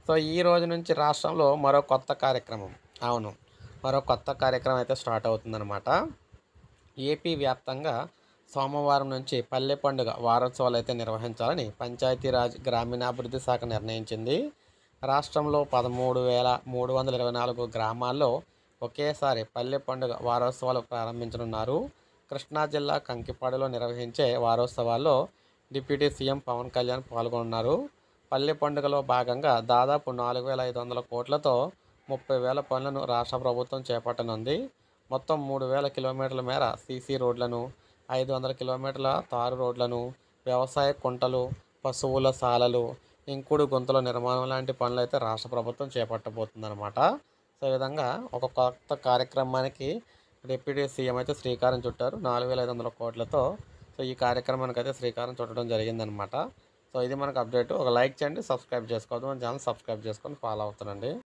so ఈ రోజు నుంచి రాష్ట్రంలో మరో కొత్త కార్యక్రమం అవును మరో కొత్త కార్యక్రమం అయితే స్టార్ట్ అవుతుందన్నమాట ఏపీ వ్యాప్తంగా సోమవారం నుంచి పల్లె పండుగ వారోత్సవాలు అయితే నిర్వహించాలని పంచాయతీరాజ్ గ్రామీణాభివృద్ధి శాఖ నిర్ణయించింది రాష్ట్రంలో పదమూడు వేల మూడు వందల ఇరవై నాలుగు గ్రామాల్లో ఒకేసారి పల్లె పండుగ వారోత్సవాలు ప్రారంభించనున్నారు కృష్ణా జిల్లా కంకిపాడులో నిర్వహించే వారోత్సవాల్లో డిప్యూటీ సీఎం పవన్ కళ్యాణ్ పాల్గొన్నారు పల్లె పండుగలో భాగంగా దాదాపు నాలుగు వేల ఐదు వందల కోట్లతో ముప్పై వేల పనులను రాష్ట్ర ప్రభుత్వం చేపట్టనుంది మొత్తం మూడు వేల కిలోమీటర్ల మేర సీసీ రోడ్లను ఐదు వందల కిలోమీటర్ల తారు రోడ్లను వ్యవసాయ కుంటలు పశువుల సాలలు ఇంకుడు గుంతల నిర్మాణం లాంటి పనులు అయితే రాష్ట్ర ప్రభుత్వం చేపట్టబోతుందన్నమాట సో ఈ విధంగా ఒక కొత్త కార్యక్రమానికి డిప్యూటీ సీఎం అయితే శ్రీకారం చుట్టారు నాలుగు వేల ఐదు వందల కోట్లతో సో ఈ కార్యక్రమానికి అయితే శ్రీకారం చుట్టడం జరిగిందనమాట సో ఇది మనకు అప్డేట్ ఒక లైక్ చేయండి సబ్స్క్రైబ్ చేసుకోవద్దు మన ఛానల్ సబ్స్క్రైబ్ చేసుకొని ఫాలో అవుతానండి